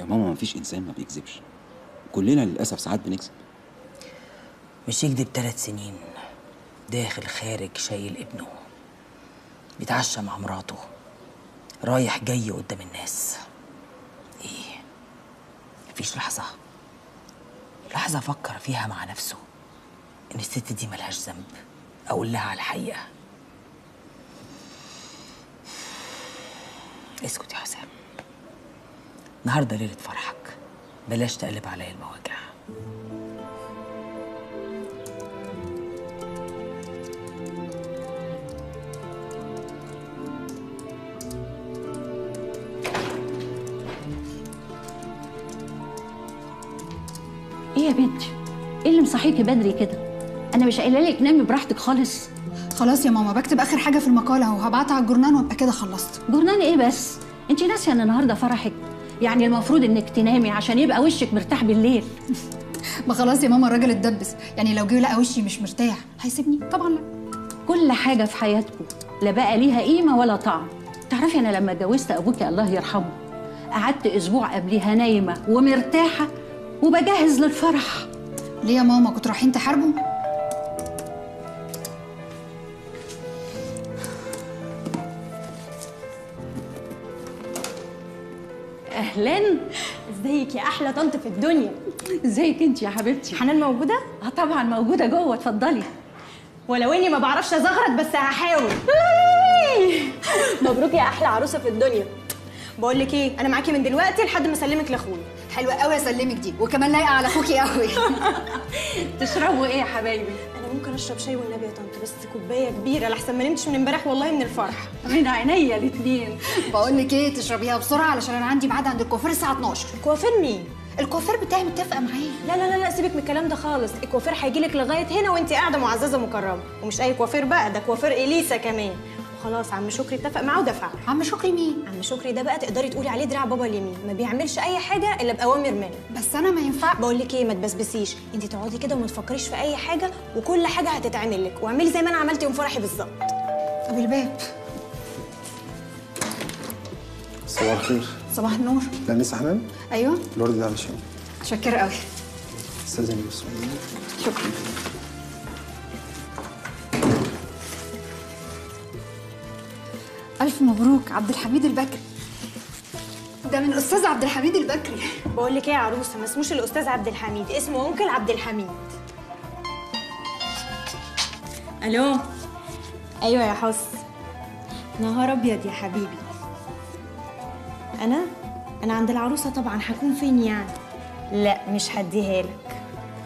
يا ماما مفيش انسان ما بيكذبش كلنا للاسف ساعات بنكذب مش يكذب ثلاث سنين داخل خارج شايل ابنه بيتعشى مع مراته رايح جاي قدام الناس ايه مفيش لحظة لحظة فكر فيها مع نفسه ان الست دي ملهاش ذنب اقول لها على الحقيقة اسكت يا حسام النهارده ليلة فرحك بلاش تقلب عليا المواجع ايه يا بنتي ايه اللي مصحيكي بدري كده انا مش قايله لك نامي براحتك خالص خلاص يا ماما بكتب اخر حاجه في المقاله اهو هبعتها على الجورنال وابقى كده خلصت جورنان ايه بس انت ناسيه ان النهارده فرحك يعني المفروض انك تنامي عشان يبقى وشك مرتاح بالليل ما خلاص يا ماما الراجل اتدبس يعني لو جه لقى وشي مش مرتاح هيسيبني طبعا لا كل حاجه في حياتكم لا بقى ليها قيمه ولا طعم تعرفي انا لما اتجوزت ابوكي الله يرحمه قعدت اسبوع قبليها نايمه ومرتاحه وبجهز للفرح ليه يا ماما كنتوا رايحين تحاربوا اهلا ازيك يا احلى طنط في الدنيا ازيك انت يا حبيبتي حنان موجوده اه طبعا موجوده جوه اتفضلي ولو اني ما بعرفش ازغرط بس هحاول مبروك يا احلى عروسه في الدنيا بقول لك ايه انا معاكي من دلوقتي لحد ما اسلمك لاخويا حلوه قوي اسلمك دي وكمان لايقه على اخوكي قوي تشربوا ايه يا حبايبي انا ممكن اشرب شاي والنبي يا طنط بس كوبايه كبيره لحسن ما نمتش من امبارح والله من الفرح من عينيا الاتنين بقول لك ايه تشربيها بسرعه علشان انا عندي ميعاد عند الكوافير الساعه 12 كوافير مين الكوافير بتاعي متفقه معاه لا لا لا لا سيبك من الكلام ده خالص الكوافير هيجي لك لغايه هنا وانت قاعده معززه مكرمه ومش اي كوافير بقى ده كوافير اليسا كمان وخلاص عم شكري اتفق معاه ودفع عم شكري مين عم شكري ده بقى تقدري تقولي عليه دراع بابا اليمين ما بيعملش اي حاجه الا باوامر منه بس انا ما ينفع بقول لك ايه ما تبسبسيش انت تقعدي كده وما تفكريش في اي حاجه وكل حاجه هتتعمل لك واعملي زي ما انا عملت يوم فرحي بالظبط طب الباب صباح الخير صباح النور لا ميس حنان ايوه الورد ده علشان شكرا قوي استاذني بس شكرا الف مبروك عبد الحميد البكري ده من الاستاذ عبد الحميد البكري بقول لك ايه يا عروسه ما اسموش الاستاذ عبد الحميد اسمه انكل عبد الحميد الو ايوه يا حس نهار ابيض يا حبيبي انا انا عند العروسه طبعا هكون فين يعني لا مش هديها لك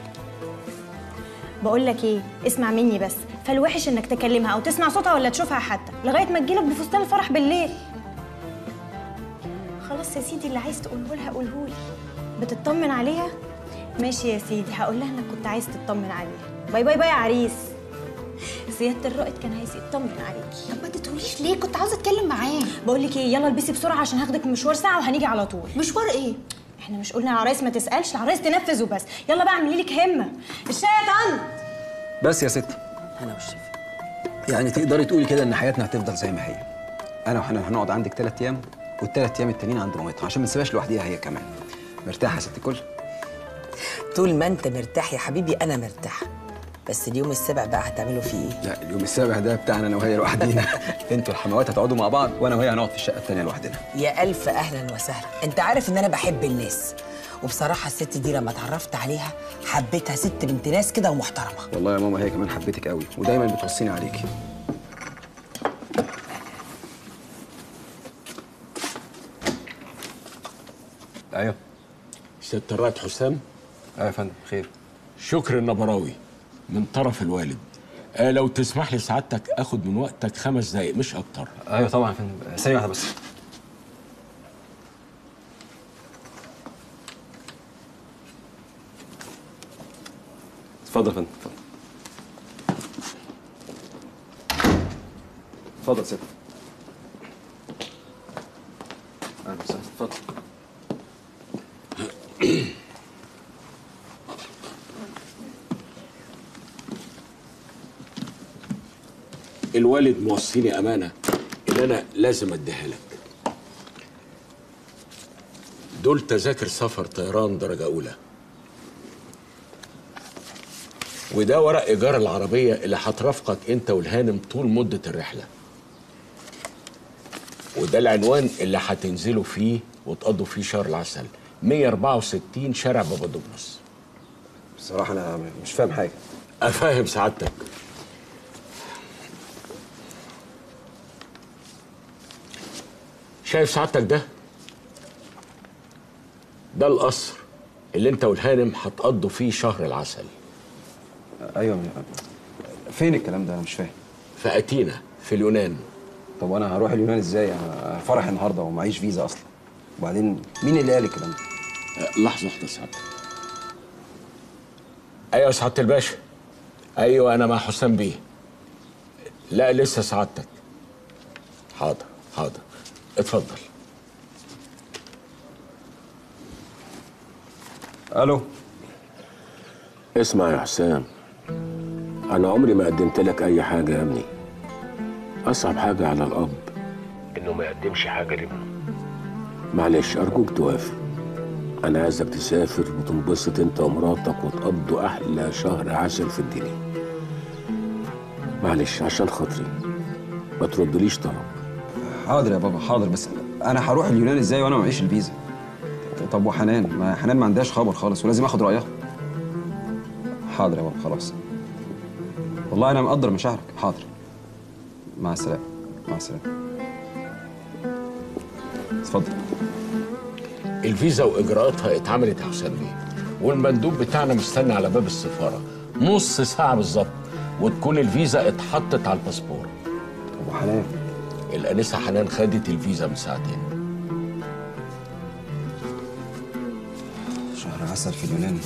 بقول لك ايه اسمع مني بس فالوحش انك تكلمها او تسمع صوتها ولا تشوفها حتى لغايه ما تجيلك بفستان الفرح بالليل خلاص يا سيدي اللي عايز تقوله لها قوله لي بتطمن عليها ماشي يا سيدي هقول لها انك كنت عايز تطمن عليها باي باي باي يا عريس سياده الرائد كان عايز يطمن عليكي طب ما تقوليش ليه كنت عاوزه اتكلم معاه بقول لك ايه يلا البسي بسرعه عشان هاخدك مشوار ساعه وهنيجي على طول مشوار ايه احنا مش قلنا العرايس ما تسالش العرايس تنفذ وبس يلا بقى اعملي لك همه الشاي يا طنط بس يا ستي انا والشفا يعني تقدري تقولي كده ان حياتنا هتفضل زي ما هي انا وحنان هنقعد عندك ثلاث ايام والثلاث ايام التانيين عند مامتها عشان ما نسيبهاش لوحديها هي كمان مرتاحه يا ست الكل طول ما انت مرتاح يا حبيبي انا مرتاح بس اليوم السابع بقى هتعملوا فيه ايه لا اليوم السابع ده بتاعنا انا وهي لوحدينا انتوا الحموات هتقعدوا مع بعض وانا وهي هنقعد في الشقه الثانيه لوحدنا يا الف اهلا وسهلا انت عارف ان انا بحب الناس وبصراحه الست دي لما اتعرفت عليها حبيتها ست بنت ناس كده ومحترمه والله يا ماما هي كمان حبيتك قوي ودايما بتوصيني عليكي ايوه ست الرائد حسام ايوه يا فندم خير شكر النبراوي من طرف الوالد آه لو تسمح لي سعادتك اخد من وقتك خمس دقايق مش اكتر ايوه طبعا يا فندم ثانيه واحده بس اتفضل يا فندم اتفضل اتفضل ست اهلا وسهلا اتفضل الوالد موصيني امانه ان انا لازم اديها لك دول تذاكر سفر طيران درجة أولى وده ورق إيجار العربية اللي هترافقك أنت والهانم طول مدة الرحلة وده العنوان اللي هتنزلوا فيه وتقضوا فيه شهر العسل 164 شارع بابا دوبلس بصراحه انا مش فاهم حاجه أفهم سعادتك شايف سعادتك ده؟ ده القصر اللي انت والهانم هتقضوا فيه شهر العسل ايوه فين الكلام ده انا مش فاهم في أتينا في اليونان طب وانا هروح اليونان ازاي انا فرح النهارده ومعيش فيزا اصلا وبعدين مين اللي قال الكلام ده أه، لحظة واحدة سعادتك أيوة سعادة الباشا أيوة أنا مع حسام بيه لا لسه سعادتك حاضر حاضر اتفضل الو اسمع يا حسام أنا عمري ما قدمت لك أي حاجة يا ابني أصعب حاجة على الأب إنه ما يقدمش حاجة لابنه معلش أرجوك توافق أنا عايزك تسافر وتنبسط أنت ومراتك وتقضوا أحلى شهر عسل في الدنيا معلش عشان خاطري ما تردليش طلب حاضر يا بابا حاضر بس انا هروح اليونان ازاي وانا معيش الفيزا طب وحنان ما حنان ما عندهاش خبر خالص ولازم اخد رايها حاضر يا بابا خلاص والله انا مقدر مشاعرك حاضر مع السلامه مع السلامه اتفضل الفيزا واجراءاتها اتعملت يا حسام بيه والمندوب بتاعنا مستني على باب السفاره نص ساعه بالظبط وتكون الفيزا اتحطت على الباسبور طب وحنان الانسه حنان خدت الفيزا من ساعتين شهر عسل في اليونان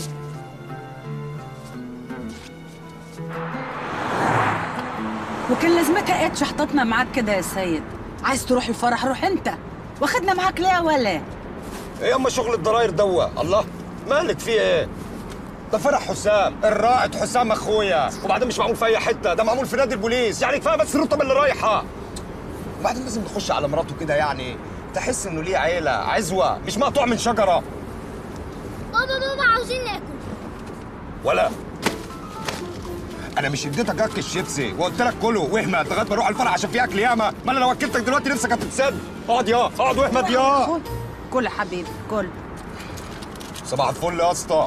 وكان لازمتها ايه شحطتنا معاك كده يا سيد عايز تروح الفرح روح انت واخدنا معاك ليه ولا ايه اما شغل الضراير دوا الله مالك فيه ايه ده فرح حسام الرائد حسام اخويا وبعدين مش معمول في اي حته ده معمول في نادي البوليس يعني كفايه بس الرتب اللي رايحه وبعدين لازم نخش على مراته كده يعني تحس انه ليه عيله عزوه مش مقطوع من شجره بابا بابا عاوزين ناكل ولا انا مش اديتك اكل الشيبسي وقلت لك كله واحمد لغايه ما اروح الفرح عشان في اكل ياما ما انا لو اكلتك دلوقتي نفسك هتتسد اقعد يا اقعد واحمد يا كل كل يا حبيبي كل صباح الفل يا اسطى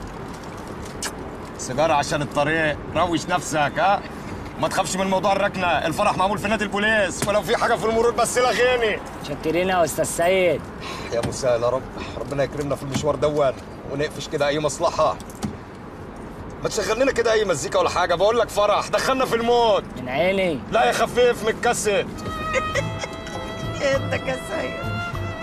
سيجاره عشان الطريق روش نفسك ها ما تخافش من موضوع الركنه الفرح معمول في نادي البوليس ولو في حاجه في المرور بس لغيني شكرين يا استاذ سيد يا مسهل يا رب ربنا يكرمنا في المشوار دون ونقفش كده اي مصلحه ما تشغل لنا كده اي مزيكا ولا حاجه بقول لك فرح دخلنا في المود من عيني لا يا خفيف متكسد انت يا سيد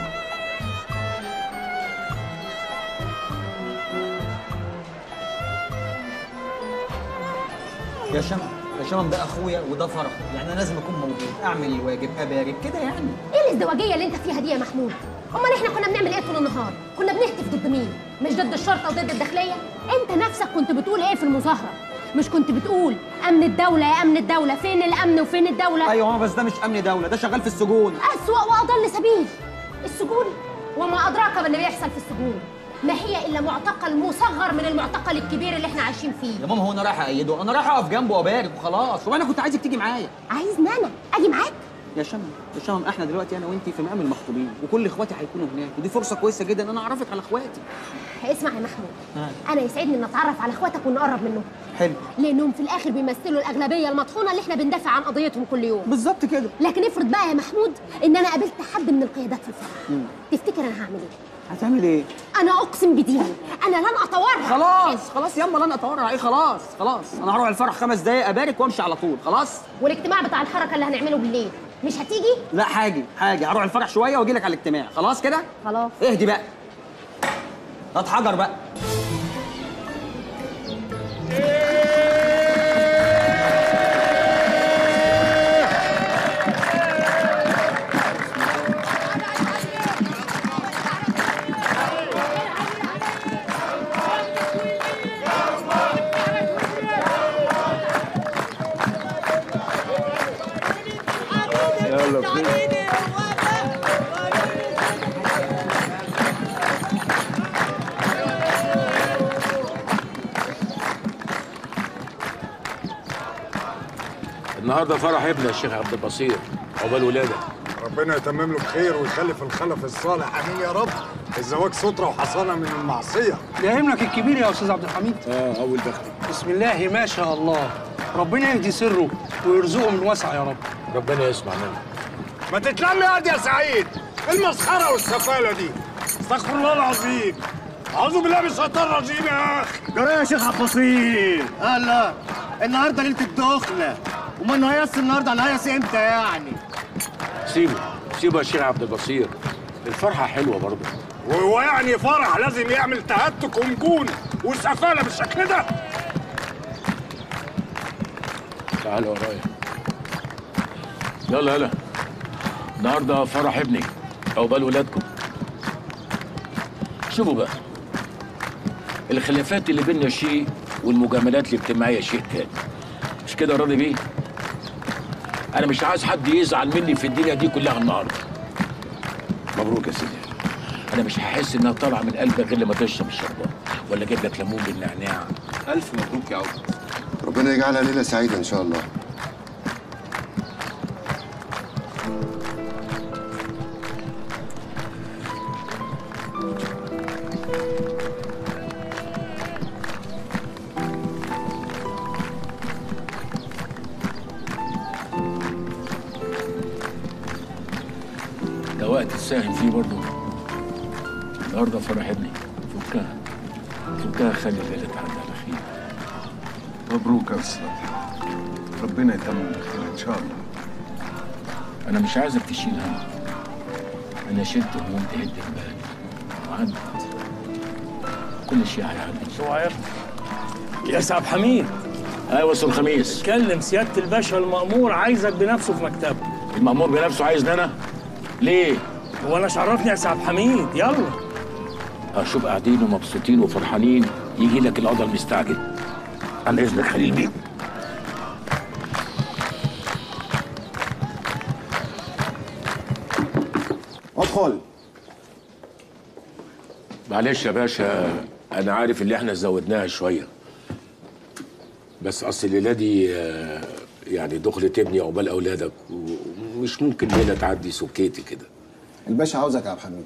يا شمع يا شمع ده اخويا وده فرح يعني انا لازم اكون موجود اعمل الواجب ابارك كده يعني ايه الازدواجيه اللي انت فيها دي يا محمود امال احنا كنا بنعمل ايه طول النهار كنا بنهتف ضد مين مش ضد الشرطه وضد الداخليه انت نفسك كنت بتقول ايه في المظاهره مش كنت بتقول امن الدوله يا امن الدوله فين الامن وفين الدوله ايوه بس ده مش امن دوله ده شغال في السجون اسوا واضل سبيل السجون وما ادراك باللي بيحصل في السجون ما هي الا معتقل مصغر من المعتقل الكبير اللي احنا عايشين فيه يا ماما هو انا رايح ايده انا رايح اقف جنبه وابارك وخلاص وانا كنت عايزك تيجي معايا عايزني انا اجي معاك يا شمع يا شمع احنا دلوقتي انا وانت في مقام المخطوبين وكل اخواتي هيكونوا هناك ودي فرصه كويسه جدا ان انا اعرفك على اخواتي اسمع يا محمود انا يسعدني ان اتعرف على اخواتك ونقرب منهم حلو لانهم في الاخر بيمثلوا الاغلبيه المطحونه اللي احنا بندافع عن قضيتهم كل يوم بالظبط كده لكن افرض بقى يا محمود ان انا قابلت حد من القيادات في الفرح تفتكر انا هعمل ايه هتعمل ايه انا اقسم بديني انا لن اتورع خلاص خلاص ياما لن اتورع ايه خلاص خلاص انا هروح الفرح خمس دقايق ابارك وامشي على طول خلاص والاجتماع بتاع الحركه اللي هنعمله بالليل مش هتيجي لا حاجه حاجه هروح الفرح شويه واجي لك على الاجتماع خلاص كده خلاص اهدي بقى هات حجر بقى النهارده فرح ابني يا شيخ عبد البصير عقبال ولادك ربنا يتمم له بخير ويخلف الخلف الصالح امين يا رب الزواج ستره وحصانه من المعصيه يهمك لك الكبير يا استاذ عبد الحميد اه اول بختي بسم الله ما شاء الله ربنا يهدي سره ويرزقه من واسع يا رب ربنا يسمع منك ما تتلم يا يا سعيد المسخره والسفاله دي استغفر الله العظيم اعوذ بالله من الشيطان الرجيم يا اخي جرى يا شيخ عبد البصير الله النهارده ليله الدخله امال نهيص النهارده هنهيص امتى يعني سيبه سيبه يا شيخ عبد البصير الفرحه حلوه برضه وهو يعني فرح لازم يعمل تهتك ونجون وسفاله بالشكل ده تعال ورايا يلا يلا النهارده فرح ابني عقبال ولادكم شوفوا بقى الخلافات اللي بيننا شيء والمجاملات الاجتماعيه شيء تاني مش كده راضي بيه انا مش عايز حد يزعل مني في الدنيا دي كلها النهارده مبروك يا سيدي انا مش هحس انها طالعه من قلبك غير لما تشرب الشربات ولا اجيب لك ليمون بالنعناع الف مبروك يا عمر ربنا يجعلها ليله سعيده ان شاء الله ده وقت تساهم فيه برضه النهارده فرح ابني فكها فكها خلي الليله تعدي على خير مبروك يا استاذ ربنا يتمم بخير ان شاء الله انا مش عايزك تشيل هم انا شلت هموم تهد البلد وعدت كل شيء هيعدي صغير يا سعد حميد ايوه استاذ الخميس كلم سياده الباشا المأمور عايزك بنفسه في مكتبه المأمور بنفسه عايزني انا ليه هو انا شرفني يا سعد حميد يلا اشوف قاعدين ومبسوطين وفرحانين يجي لك القضاء المستعجل عن اذنك خليل بيه ادخل معلش يا باشا انا عارف اللي احنا زودناها شويه بس اصل الليله دي آه، يعني دخلة ابني عقبال اولادك ومش ممكن ليله تعدي سكيتي كده الباشا عاوزك يا عبد الحميد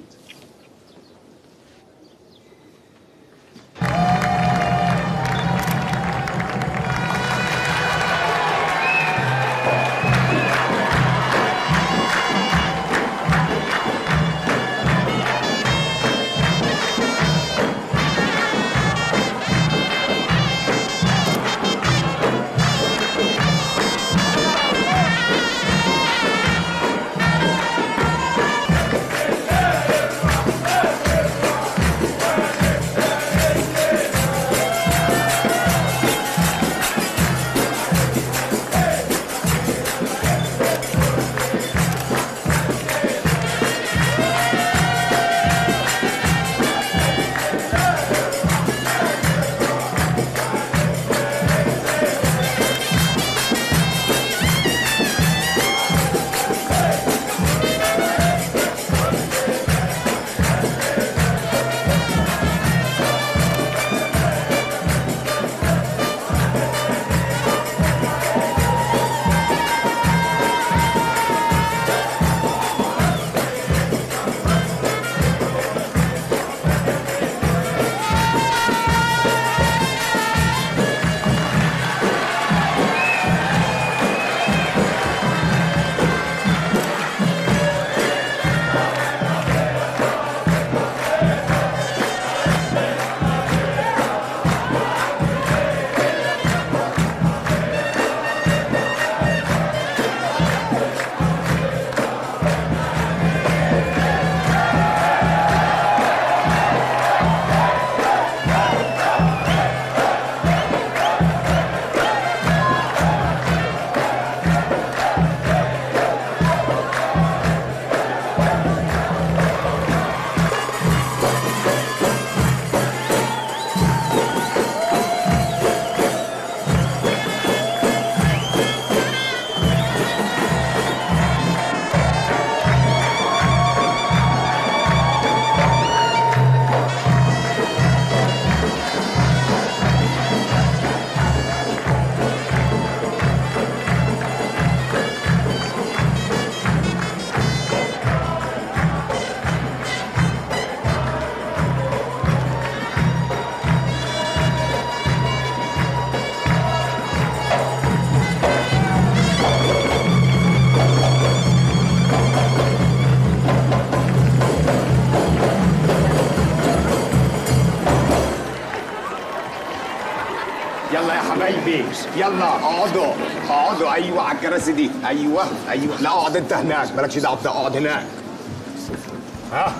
يلا اقعدوا اقعدوا ايوه على الكراسي دي ايوه ايوه لا اقعد انت هناك مالكش دعوه بده اقعد هناك ها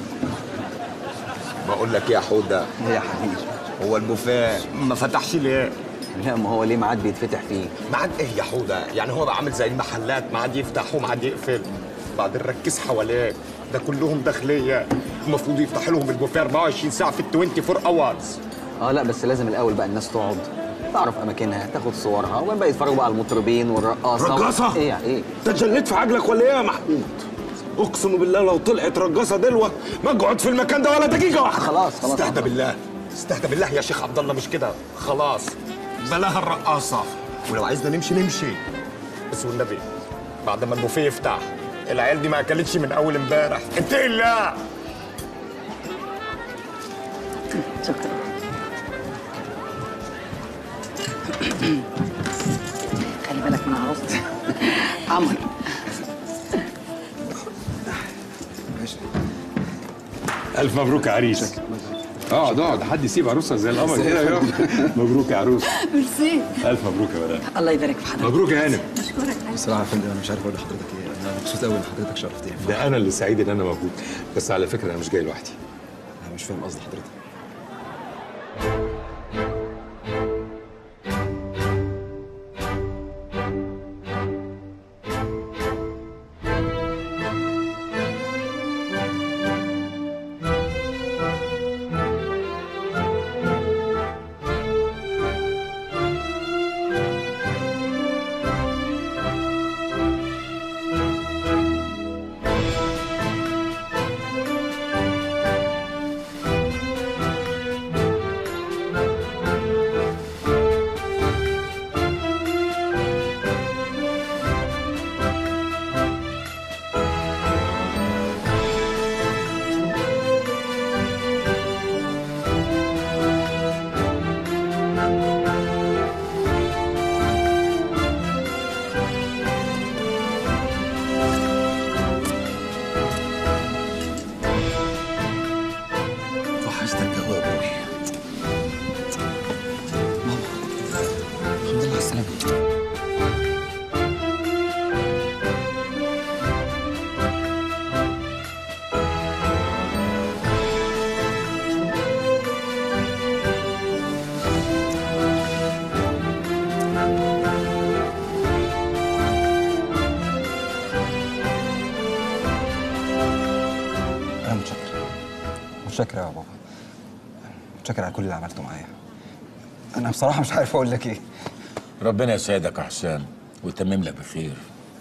بقول لك يا حوده يا حبيبي هو البوفيه ما فتحش ليه؟ لا ما هو ليه ميعاد بيتفتح فيه ميعاد ايه يا حوده؟ يعني هو بقى عامل زي المحلات ميعاد يفتح وميعاد يقفل بعدين ركز حواليك ده كلهم داخليه المفروض يفتح لهم البوفيه 24 ساعه في ال 24 اورز اه لا بس لازم الاول بقى الناس تقعد تعرف اماكنها تاخد صورها وبعدين بقى يتفرجوا بقى على المطربين والرقاصه رقاصة؟ ايه ايه انت اتجنيت في عقلك ولا ايه يا محمود؟ اقسم بالله لو طلعت رقاصه دلوه ما اقعد في المكان ده ولا دقيقه واحده خلاص خلاص استهدى بالله استهدى بالله يا شيخ عبد الله مش كده خلاص بلاها الرقاصه ولو عايزنا نمشي نمشي بس والنبي بعد ما البوفيه يفتح العيال دي ما اكلتش من اول امبارح اتقي الله شكرا خلي بالك من عروستي عمر الف مبروك يا عريس اقعد اقعد حد يسيب عروسه زي القمر كده يا مبروك يا عروس ميرسي الف مبروك يا ولاد الله يبارك في حضرتك مبروك يا هانم اشكرك بصراحه يا فندم انا مش عارف اقول لحضرتك ايه انا مبسوط قوي ان حضرتك شرفتني ده انا اللي سعيد ان انا موجود بس على فكره انا مش جاي لوحدي انا مش فاهم قصد حضرتك وحشتك قوي يا ابوي ماما الحمد لله على السلامه انا متشكر متشكر يا بابا متشكر على كل اللي عملته معايا انا بصراحه مش عارف اقول لك ايه ربنا يسعدك يا حسام ويتمم لك بخير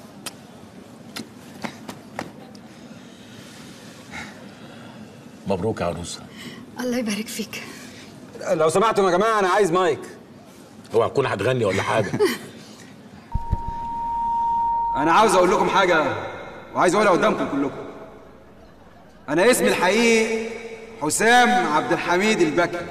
مبروك يا عروسه الله يبارك فيك لو سمحتم يا جماعه انا عايز مايك اوعى تكون هتغني ولا حاجه انا عاوز اقول لكم حاجه وعايز اقولها قدامكم كلكم انا اسمي الحقيقي حسام عبد الحميد البكري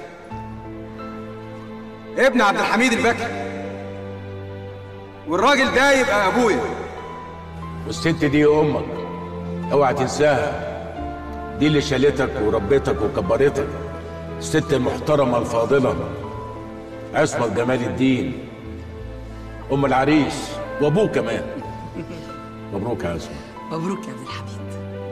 ابن عبد الحميد البكري والراجل ده يبقى ابويا والست دي امك اوعى تنساها دي اللي شالتك وربيتك وكبرتك الست المحترمه الفاضله عصمت جمال الدين ام العريس وابوه كمان مبروك يا عصمت مبروك يا عبد الحميد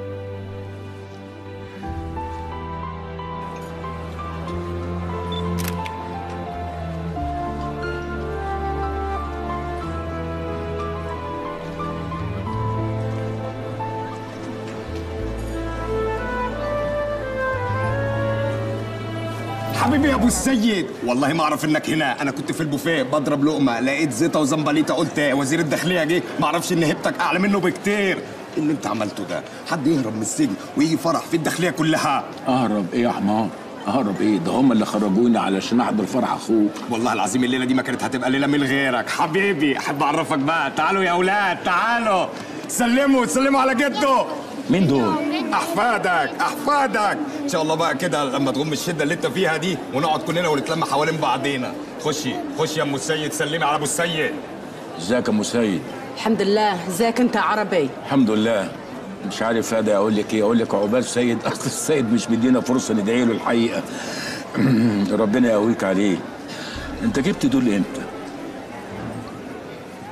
حبيبي يا ابو السيد والله ما اعرف انك هنا انا كنت في البوفيه بضرب لقمه لقيت زيطه وزنبليطه قلت وزير الداخليه جه ما اعرفش ان هيبتك اعلى منه بكتير اللي انت عملته ده حد يهرب من السجن ويجي فرح في الداخليه كلها اهرب ايه يا حمار اهرب ايه ده هم اللي خرجوني علشان احضر فرح اخوك والله العظيم الليله دي ما كانت هتبقى ليله من غيرك حبيبي احب اعرفك بقى تعالوا يا اولاد تعالوا سلموا سلموا على جده مين دول احفادك احفادك ان شاء الله بقى كده لما تغم الشده اللي انت فيها دي ونقعد كلنا ونتلم حوالين بعضينا خشي خشي يا ام السيد سلمي على ابو السيد ازيك يا ام سيد الحمد لله ازيك انت يا عربي الحمد لله مش عارف هذا اقول لك ايه اقول لك عقبال سيد اصل السيد مش مدينا فرصه ندعي له الحقيقه ربنا يقويك عليه انت جبت دول امتى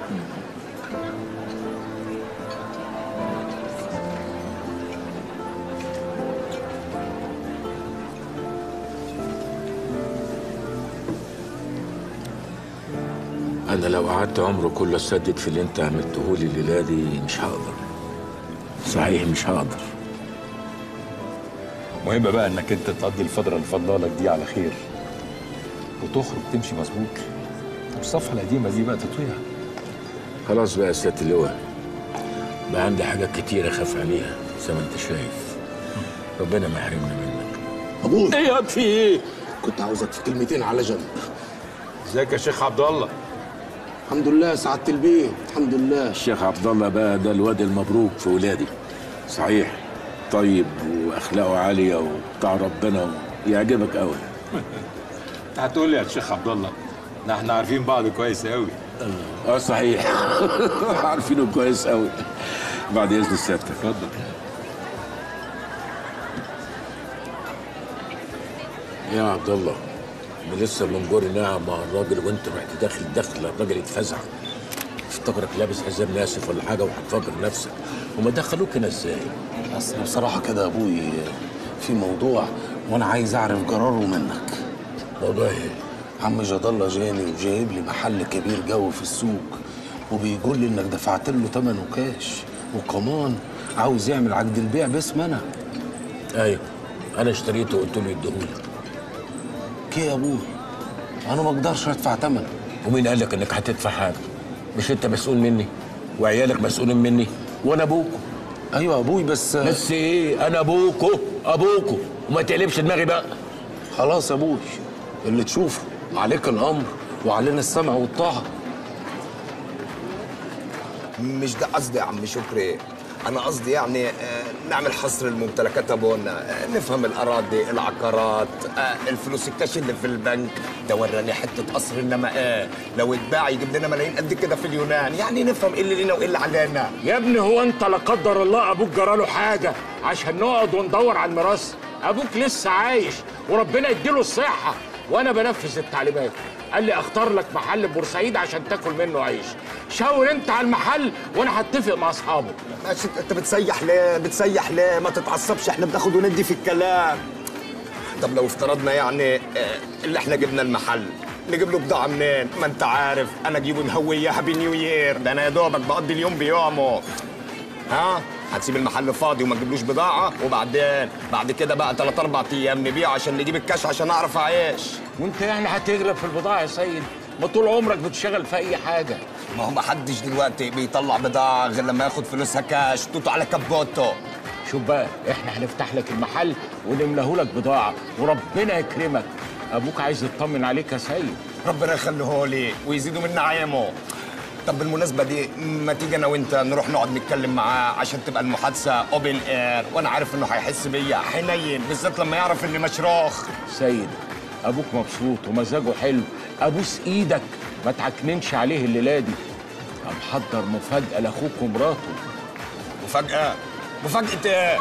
انا لو قعدت عمره كله اسدد في اللي انت عملته لي الليله دي مش هقدر صحيح مش هقدر المهم بقى انك انت تقضي الفتره اللي فاضله لك دي على خير وتخرج تمشي مظبوط والصفحه القديمه دي بقى تطويها خلاص بقى يا سياده اللواء بقى عندي حاجات كتير اخاف عليها زي ما انت شايف ربنا ما يحرمنا منك ابوي ايه يا في ايه كنت عاوزك في كلمتين على جنب ازيك يا شيخ عبد الله الحمد لله سعاده البيه الحمد لله الشيخ عبد الله بقى ده الواد المبروك في ولادي صحيح طيب واخلاقه عاليه وبتاع ربنا يعجبك قوي انت هتقول لي يا شيخ عبد الله ده احنا عارفين بعض كويس قوي اه صحيح عارفينه كويس قوي بعد اذن سيادتك اتفضل يا عبد الله انا لسه من جوري ناعم مع الراجل وانت رحت داخل دخل الراجل اتفزع افتكرك لابس حزام ناسف ولا حاجه وهتفجر نفسك هما دخلوك هنا ازاي؟ اصل بصراحه كده يا ابوي في موضوع وانا عايز اعرف قراره منك موضوع ايه؟ عم جد الله جاني وجايب لي محل كبير جو في السوق وبيقول لي انك دفعت له ثمنه كاش وكمان عاوز يعمل عقد البيع باسم انا ايوه انا اشتريته وقلت له يديهولي كي يا ابوي انا ما اقدرش ادفع ثمن ومين قال لك انك هتدفع حاجه؟ مش انت مسؤول مني وعيالك مسؤولين مني وانا ابوكو ايوه يا ابوي بس بس ايه انا ابوكو ابوكو وما تقلبش دماغي بقى خلاص يا ابوي اللي تشوفه عليك الامر وعلينا السمع والطاعه مش ده قصدي يا عم شكري انا قصدي يعني آه، نعمل حصر الممتلكات ابونا آه، نفهم الاراضي العقارات آه، الفلوس الكاش اللي في البنك ده وراني حته قصر انما ايه لو اتباع يجيب لنا ملايين قد كده في اليونان يعني نفهم ايه اللي لينا وايه اللي علينا يا ابني هو انت لا قدر الله ابوك جراله حاجه عشان نقعد وندور على الميراث ابوك لسه عايش وربنا يديله الصحه وانا بنفذ التعليمات قال لي اختار لك محل بورسعيد عشان تاكل منه عيش شاور انت على المحل وانا هتفق مع اصحابه ماشي انت بتسيح ليه بتسيح ليه ما تتعصبش احنا بناخد وندي في الكلام طب لو افترضنا يعني آه، اللي احنا جبنا المحل نجيب له بضاعه منين ما انت عارف انا اجيبه نهويه هابي نيو يير ده انا يا دوبك بقضي اليوم بيومه ها هتسيب المحل فاضي وما تجيبلوش بضاعه وبعدين بعد كده بقى ثلاث اربع ايام نبيع عشان نجيب الكاش عشان اعرف اعيش وانت يعني هتغرب في البضاعه يا سيد ما طول عمرك بتشتغل في اي حاجه ما هو ما حدش دلوقتي بيطلع بضاعه غير لما ياخد فلوسها كاش توتو على كبوتو شوف بقى احنا هنفتح لك المحل ونملاه لك بضاعه وربنا يكرمك ابوك عايز يطمن عليك يا سيد ربنا يخليه لي ويزيدوا من نعيمه طب بالمناسبه دي ما تيجي انا وانت نروح نقعد نتكلم معاه عشان تبقى المحادثه اوبن اير وانا عارف انه هيحس بيا حنين بالذات لما يعرف اني مشروخ سيد ابوك مبسوط ومزاجه حلو ابوس ايدك ما تعكننش عليه الليله دي محضر مفاجاه لاخوك ومراته مفاجاه مفاجاه ايه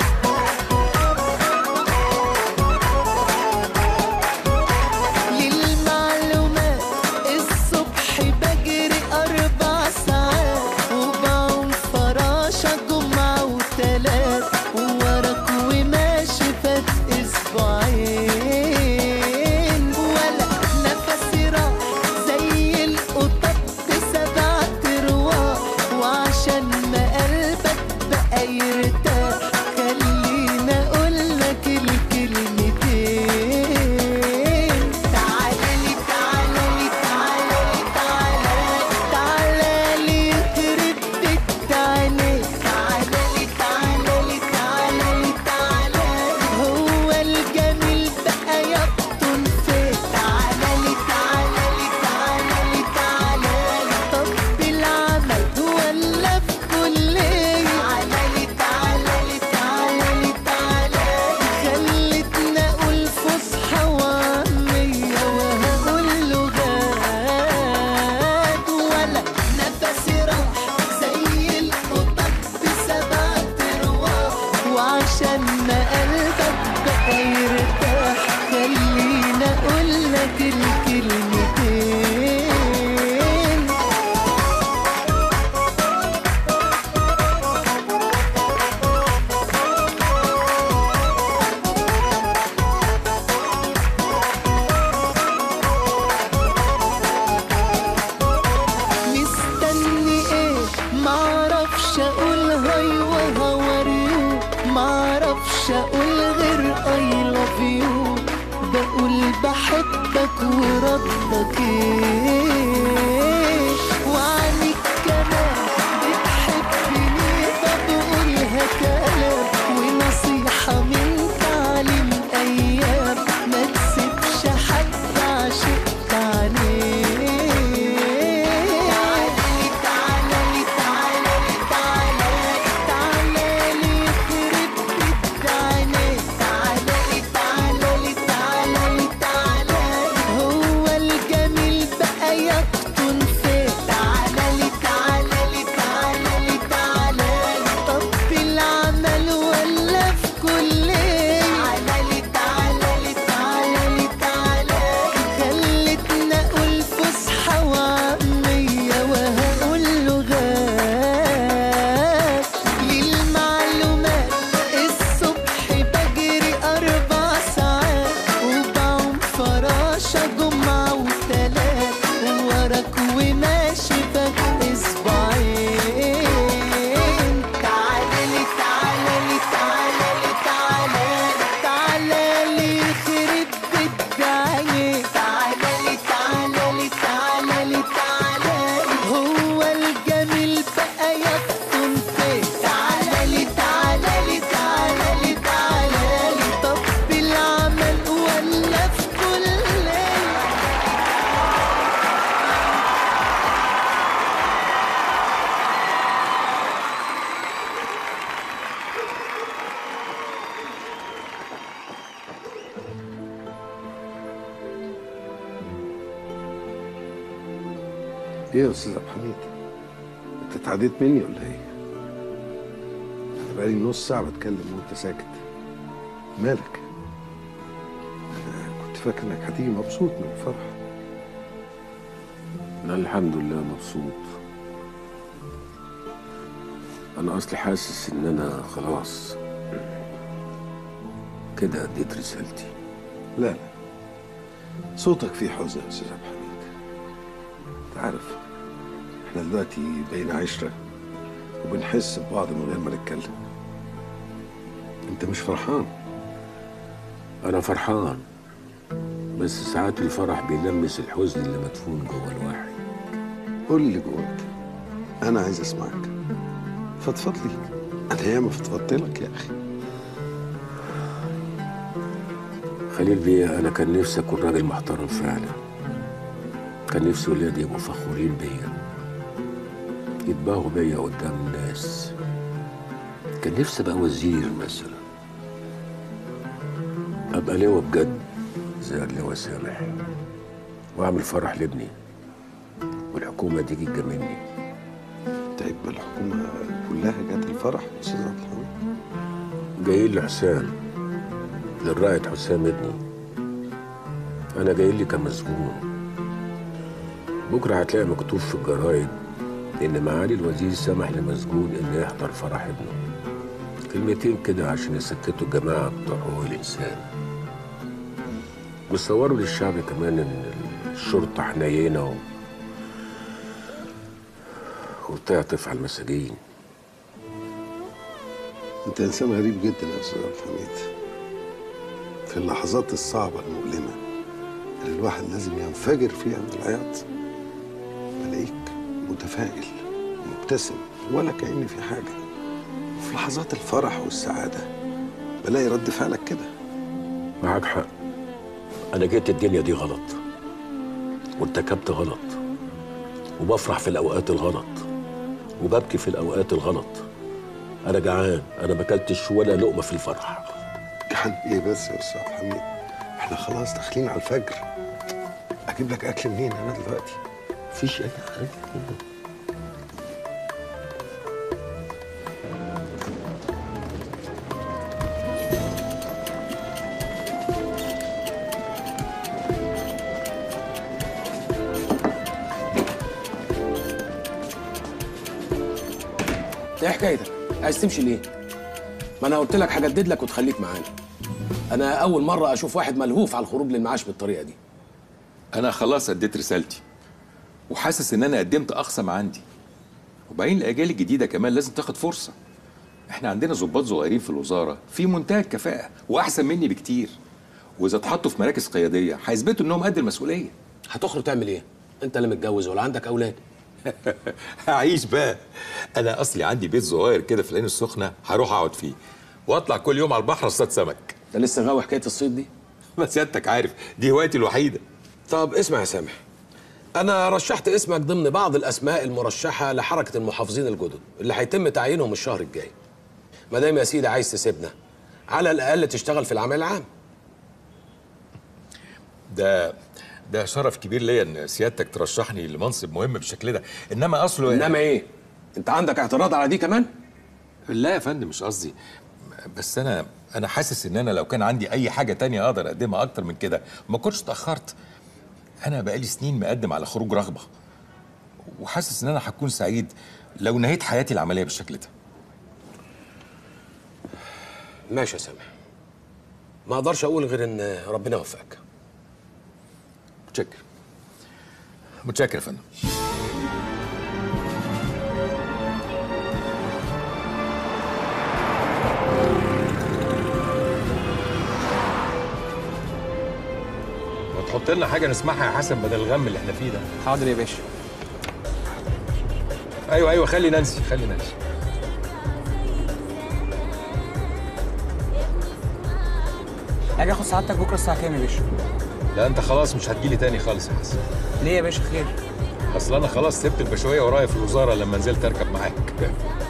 للمجد ما قلبك بقى يرتاح خلينا اقول لك الكلمتين مستني ايه معرفش اقول هاي وهوريو معرفش اقول غير اي لاف يو بقول بحبك وردك ايه وعنيك كمان بتحبني فبقولها كلام ونصيحة من تعليم ايام ما تسيبش حد عشقت عليه تعالى لي تعالى لي تعالى لي تعالى لي يخرب بيت عينيك تعالى لي تعالى لي تعالى لي تعالى لي هو الجميل بقى يقطن فيه تعالى لي تعالى لي تعالى لي تعالى لي طب العمل ولا في كل تعالى لي تعالى لي تعالى لي تعالى لي خلتنا اقول فصحى وعامية وهقول لغات للمعلومات الصبح بجري أربع ساعات وبعوم فراشة جمعة وتلات وراك وماشي بك أسبوعين تعالى لي تعالى لي تعالى لي تعالى لي تعالى لي يخرب بيت عينيك تعالى لي تعالى لي تعالى لي تعالى لي هو الجميل بقى يفطن فيك تعالى لي تعالى لي تعالى لي تعالى لي طب العمل ولا في كل ليلة ايه يا استاذ عبد الحميد انت اتعديت مني ولا ايه انا بقالي نص ساعه بتكلم وانت ساكت مالك أنا كنت فاكر انك هتيجي مبسوط من الفرح أنا الحمد لله مبسوط أنا أصلي حاسس إن أنا خلاص كده أديت رسالتي لا لا صوتك فيه حزن يا استاذ عبد الحميد انت عارف احنا دلوقتي بقينا عشره وبنحس ببعض من غير ما نتكلم انت مش فرحان أنا فرحان بس ساعات الفرح بيلمس الحزن اللي مدفون جوه الواحد قول لي جواك انا عايز اسمعك فضفض لي انا ياما فضفضت لك يا اخي خليل بيه أنا كان نفسي أكون راجل محترم فعلا كان نفسي ولادي يبقوا فخورين بيا يتباهوا بيا قدام الناس كان نفسي أبقى وزير مثلا أبقى لواء بجد زي اللواء سامح وأعمل فرح لابني والحكومة تيجي تجاملني طيب الحكومة كلها جت الفرح يا استاذ عبد الحميد جايين لحسام للرائد حسام ابني انا جاي لي كمسجون بكره هتلاقي مكتوب في الجرايد ان معالي الوزير سمح لمسجون انه يحضر فرح ابنه كلمتين كده عشان يسكتوا الجماعه بتوع حقوق الانسان وصوروا للشعب كمان ان الشرطه حنينه و... وبتعطف على المساجين انت انسان غريب جدا يا استاذ عبد الحميد في اللحظات الصعبة المؤلمة اللي الواحد لازم ينفجر فيها من العياط بلاقيك متفائل مبتسم ولا كأن في حاجة وفي لحظات الفرح والسعادة بلاقي رد فعلك كده معاك حق انا جيت الدنيا دي غلط وارتكبت غلط وبفرح في الاوقات الغلط وببكي في الاوقات الغلط انا جعان انا ما اكلتش ولا لقمه في الفرح جعان ايه بس يا استاذ عبد الحميد احنا خلاص داخلين على الفجر اجيب لك اكل منين انا دلوقتي مفيش اي حاجه ايه حكايتك؟ عايز تمشي ليه؟ ما انا قلت لك هجدد لك وتخليك معانا. انا اول مره اشوف واحد ملهوف على الخروج للمعاش بالطريقه دي. انا خلاص اديت رسالتي وحاسس ان انا قدمت اقصى ما عندي وبعدين الاجيال الجديده كمان لازم تاخد فرصه احنا عندنا ضباط صغيرين في الوزاره في منتهى الكفاءه واحسن مني بكتير واذا اتحطوا في مراكز قياديه هيثبتوا انهم قد المسؤوليه هتخرج تعمل ايه؟ انت اللي متجوز ولا عندك اولاد؟ هعيش بقى انا اصلي عندي بيت صغير كده في العين السخنه هروح اقعد فيه واطلع كل يوم على البحر اصطاد سمك انت لسه غاوي حكايه الصيد دي؟ ما سيادتك عارف دي هوايتي الوحيده طب اسمع يا سامح انا رشحت اسمك ضمن بعض الاسماء المرشحه لحركه المحافظين الجدد اللي هيتم تعيينهم الشهر الجاي ما دام يا سيدي عايز تسيبنا على الاقل تشتغل في العمل العام ده ده شرف كبير ليا ان سيادتك ترشحني لمنصب مهم بالشكل ده انما اصله انما ايه انت عندك اعتراض على دي كمان لا يا فندم مش قصدي بس انا انا حاسس ان انا لو كان عندي اي حاجه تانية اقدر اقدمها اكتر من كده ما كنتش اتاخرت انا بقالي سنين مقدم على خروج رغبه وحاسس ان انا هكون سعيد لو نهيت حياتي العمليه بالشكل ده ماشي يا سامح ما اقدرش اقول غير ان ربنا يوفقك متشكر متشكر يا فندم ما تحط لنا حاجه نسمعها يا حسن بدل الغم اللي احنا فيه ده حاضر يا باشا ايوه ايوه خلي نانسي خلي نانسي اجي اخد سعادتك بكره الساعه كام يا باشا لا انت خلاص مش هتجيلي تاني خالص يا حسن ليه يا باشا خير اصل انا خلاص سبت البشويه ورايا في الوزاره لما نزلت اركب معاك